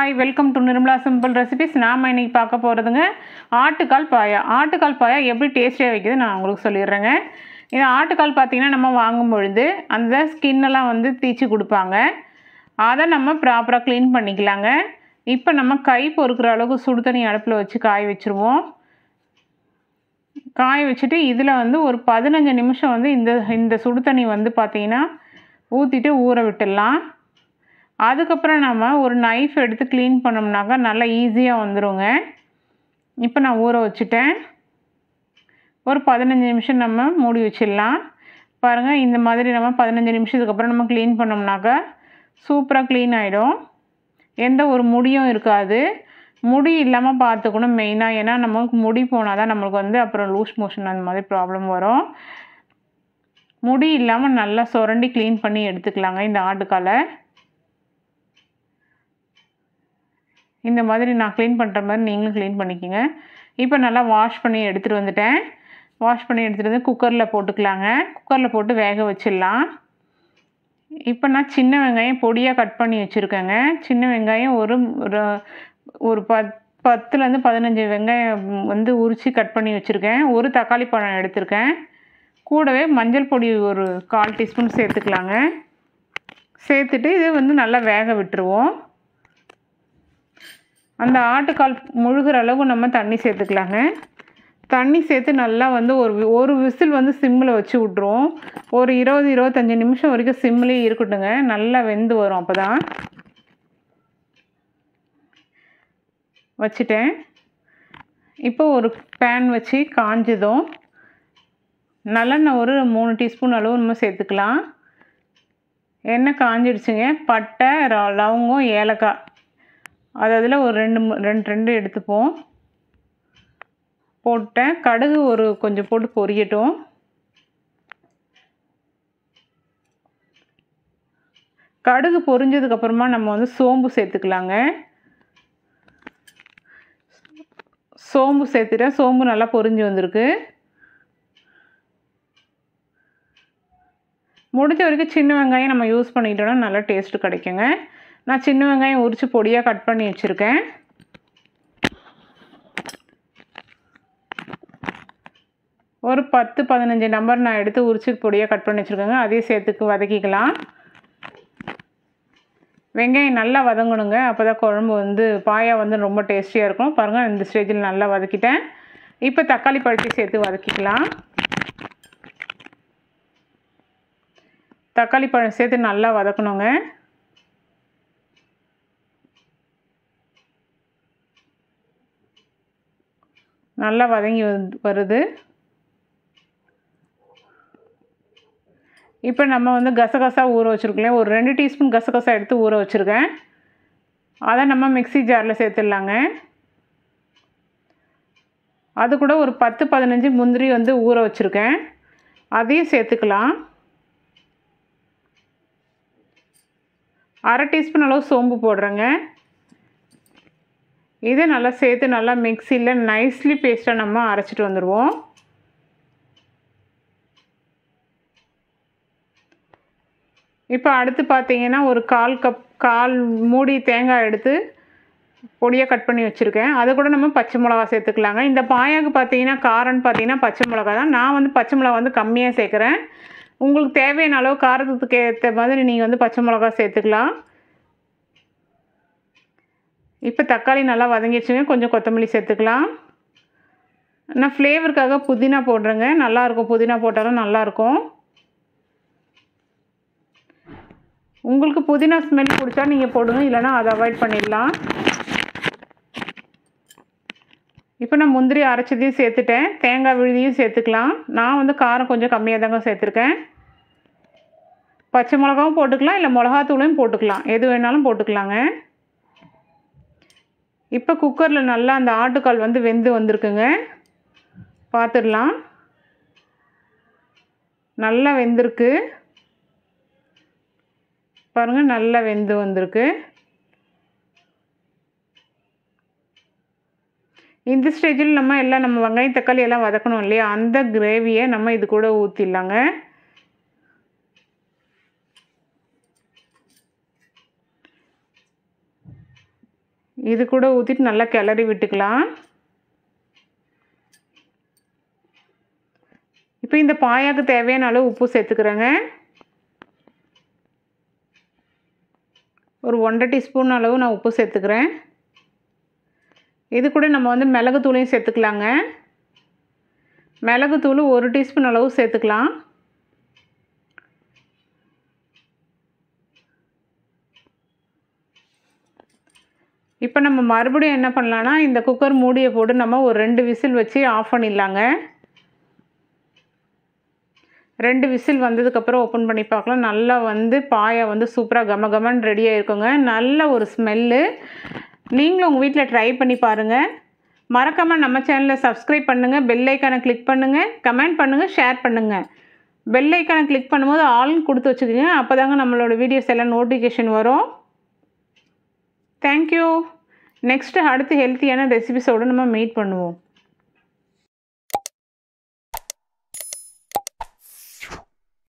hi welcome to Nirmala simple recipes நாம் இன்னைக்கு பார்க்க போகிறதுங்க ஆட்டுக்கால் பாயா ஆட்டுக்கால் பாயா எப்படி டேஸ்டியாக வைக்குது நான் உங்களுக்கு சொல்லிடுறேங்க இது ஆட்டுக்கால் பார்த்தீங்கன்னா நம்ம வாங்கும் பொழுது அந்த ஸ்கின்னெல்லாம் வந்து தீச்சு கொடுப்பாங்க அதை நம்ம ப்ராப்பராக க்ளீன் பண்ணிக்கலாங்க இப்போ நம்ம கை பொறுக்கிற அளவுக்கு சுடு தண்ணி அடுப்பில் வச்சு காய வச்சுருவோம் காய வச்சுட்டு இதில் வந்து ஒரு பதினஞ்சு நிமிஷம் வந்து இந்த இந்த சுடு தண்ணி வந்து பார்த்தீங்கன்னா ஊற்றிட்டு ஊற விட்டுடலாம் அதுக்கப்புறம் நம்ம ஒரு நைஃப் எடுத்து க்ளீன் பண்ணோம்னாக்கா நல்லா ஈஸியாக வந்துருங்க இப்போ நான் ஊற வச்சுட்டேன் ஒரு பதினஞ்சு நிமிஷம் நம்ம மூடி வச்சிடலாம் பாருங்கள் இந்த மாதிரி நம்ம பதினஞ்சு நிமிஷத்துக்கு அப்புறம் நம்ம க்ளீன் பண்ணோம்னாக்கா சூப்பராக க்ளீன் ஆகிடும் எந்த ஒரு முடியும் இருக்காது முடி இல்லாமல் பார்த்துக்கணும் மெயினாக ஏன்னா நமக்கு முடி போனால் தான் நம்மளுக்கு வந்து அப்புறம் லூஸ் மோஷன் அந்த மாதிரி ப்ராப்ளம் வரும் முடி இல்லாமல் நல்லா சுரண்டி க்ளீன் பண்ணி எடுத்துக்கலாங்க இந்த ஆட்டுக்காலை இந்த மாதிரி நான் க்ளீன் பண்ணுற மாதிரி நீங்களும் க்ளீன் பண்ணிக்கோங்க இப்போ நல்லா வாஷ் பண்ணி எடுத்துகிட்டு வந்துட்டேன் வாஷ் பண்ணி எடுத்துகிட்டு வந்து குக்கரில் போட்டுக்கலாங்க குக்கரில் போட்டு வேக வச்சிடலாம் இப்போ நான் சின்ன வெங்காயம் பொடியாக கட் பண்ணி வச்சுருக்கேங்க சின்ன வெங்காயம் ஒரு ஒரு ஒரு பத் பத்துலேருந்து பதினஞ்சு வெங்காயம் வந்து உரித்து கட் பண்ணி வச்சுருக்கேன் ஒரு தக்காளி பழம் எடுத்திருக்கேன் கூடவே மஞ்சள் பொடி ஒரு கால் டீஸ்பூன் சேர்த்துக்கலாங்க சேர்த்துட்டு இது வந்து நல்லா வேக விட்டுருவோம் அந்த ஆட்டுக்கால் முழுகிற அளவு நம்ம தண்ணி சேர்த்துக்கலாங்க தண்ணி சேர்த்து நல்லா வந்து ஒரு வி- ஒரு விசில் வந்து சிம்மில் வச்சு விட்ருவோம் ஒரு இருபது இருபத்தஞ்சி நிமிஷம் வரைக்கும் சிம்லேயே இருக்கட்டுங்க நல்லா வெந்து வரும் அப்போ தான் வச்சுட்டேன் இப்போ ஒரு பேன் வச்சு காஞ்சதும் நல்லெண்ணெய் ஒரு மூணு டீஸ்பூன் அளவு நம்ம சேர்த்துக்கலாம் எண்ணெய் காஞ்சிடுச்சுங்க பட்டை ர- லவங்கம் ஏலக்காய் அது அதில் ஒரு ரெண்டு மூ- ரெண்டு ரெண்டு எடுத்துப்போம் போட்டேன் கடுகு ஒரு கொஞ்சம் போட்டு பொரியட்டும் கடுகு பொரிஞ்சதுக்கப்புறமா நம்ம வந்து சோம்பு சேர்த்துக்கலாங்க சோம்பு சேர்த்துட்டேன் சோம்பு நல்லா பொரிஞ்சு வந்திருக்கு முடிஞ்ச வரைக்கும் சின்ன வெங்காயம் நம்ம யூஸ் பண்ணிக்கிட்டோம்னா நல்லா டேஸ்ட்டு கிடைக்குங்க நான் சின்ன வெங்காயம் உரித்து பொடியாக கட் பண்ணி வச்சுருக்கேன் ஒரு பத்து பதினஞ்சு நம்பர் நான் எடுத்து உரிச்சு பொடியாக கட் பண்ணி வச்சுருக்கேங்க அதையும் சேர்த்துக்கு வதக்கிக்கலாம் வெங்காயம் நல்லா வதங்கணுங்க அப்போ தான் குழம்பு வந்து பாயா வந்து ரொம்ப டேஸ்டியாக இருக்கும் பாருங்கள் இந்த ஸ்டேஜில் நல்லா வதக்கிட்டேன் இப்போ தக்காளி பழத்தை சேர்த்து வதக்கிக்கலாம் தக்காளி பழம் சேர்த்து நல்லா வதக்கணுங்க நல்லா வதங்கி வந்து- வருது இப்போ நம்ம வந்து கசகசா ஊற வச்சுருக்கோம் ஒரு ரெண்டு டீஸ்பூன் கசகசா எடுத்து ஊற வச்சுருக்கேன் அதை நம்ம மிக்ஸி ஜாரில் சேர்த்துடலாங்க அது கூட ஒரு பத்து பதினஞ்சு முந்திரி வந்து ஊற வச்சுருக்கேன் அதையும் சேர்த்துக்கலாம் அரை டீஸ்பூன் அளவு சோம்பு போடுறேங்க இதை நல்லா சேர்த்து நல்லா மிக்சியில் நைஸ்லி பேஸ்ட்டாக நம்ம அரைச்சிட்டு வந்துடுவோம் இப்போ அடுத்து பார்த்தீங்கன்னா ஒரு கால் கப் கால் மூடி தேங்காய் எடுத்து பொடியாக கட் பண்ணி வச்சுருக்கேன் அது கூட நம்ம பச்சை மிளகா சேர்த்துக்கலாங்க இந்த பாயாக்கு பார்த்தீங்கன்னா காரம்னு பார்த்தீங்கன்னா பச்சை மிளகா தான் நான் வந்து பச்சை மிளகா வந்து கம்மியாக சேர்க்குறேன் உங்களுக்கு தேவையான அளவு காரத்துக்கு ஏற்ற மாதிரி நீங்கள் வந்து பச்சை மிளகா சேர்த்துக்கலாம் இப்போ தக்காளி நல்லா வதங்கிடுச்சுங்க கொஞ்சம் கொத்தமல்லி சேர்த்துக்கலாம் நான் ஃப்ளேவருக்காக புதினா போடுறேங்க நல்லாயிருக்கும் புதினா போட்டாலும் நல்லாயிருக்கும் உங்களுக்கு புதினா ஸ்மெல் பிடிச்சா நீங்கள் போடுங்க இல்லைன்னா அதை அவாய்ட் பண்ணிடலாம் இப்போ நான் முந்திரி அரைச்சதையும் சேர்த்துட்டேன் தேங்காய் விழுதியும் சேர்த்துக்கலாம் நான் வந்து காரம் கொஞ்சம் கம்மியாக தாங்க சேர்த்துருக்கேன் பச்சை மிளகாவும் போட்டுக்கலாம் இல்லை மிளகாத்தூளையும் போட்டுக்கலாம் எது வேணாலும் போட்டுக்கலாங்க இப்போ குக்கரில் நல்லா அந்த ஆட்டுக்கால் வந்து வெந்து வந்திருக்குங்க பார்த்துடலாம் நல்லா வெந்திருக்கு பாருங்கள் நல்லா வெந்து வந்திருக்கு இந்த ஸ்டேஜில் நம்ம எல்லாம் நம்ம வெங்காயம் தக்காளி எல்லாம் வதக்கணும் இல்லையா அந்த கிரேவியை நம்ம இது கூட ஊற்றிடலாங்க இது கூட ஊற்றிட்டு நல்லா கிளறி விட்டுக்கலாம் இப்போ இந்த பாயாக்கு தேவையான அளவு உப்பு சேர்த்துக்கிறேங்க ஒரு ஒன்றரை டீஸ்பூன் அளவு நான் உப்பு சேர்த்துக்கிறேன் இது கூட நம்ம வந்து மிளகுத்தூளையும் சேர்த்துக்கலாங்க மிளகுத்தூள் ஒரு டீஸ்பூன் அளவு சேர்த்துக்கலாம் இப்போ நம்ம மறுபடியும் என்ன பண்ணலான்னா இந்த குக்கர் மூடியை போட்டு நம்ம ஒரு ரெண்டு விசில் வச்சு ஆஃப் பண்ணிடலாங்க ரெண்டு விசில் வந்ததுக்கப்புறம் ஓப்பன் பண்ணி பார்க்கலாம் நல்லா வந்து பாயா வந்து சூப்பராக கம கமன்னு ரெடியாக இருக்குங்க நல்ல ஒரு ஸ்மெல்லு நீங்களும் உங்கள் வீட்டில் ட்ரை பண்ணி பாருங்கள் மறக்காமல் நம்ம சேனலை சப்ஸ்கிரைப் பண்ணுங்கள் பெல் ஐக்கானை கிளிக் பண்ணுங்கள் கமெண்ட் பண்ணுங்கள் ஷேர் பண்ணுங்கள் பெல் ஐக்கானை கிளிக் பண்ணும்போது ஆல்னு கொடுத்து வச்சுக்கோங்க அப்போ தாங்க நம்மளோட வீடியோஸ் எல்லாம் நோட்டிஃபிகேஷன் வரும் தேங்க்யூ நெக்ஸ்ட்டு அடுத்து ஹெல்த்தியான ரெசிபிஸோடு நம்ம மீட் பண்ணுவோம்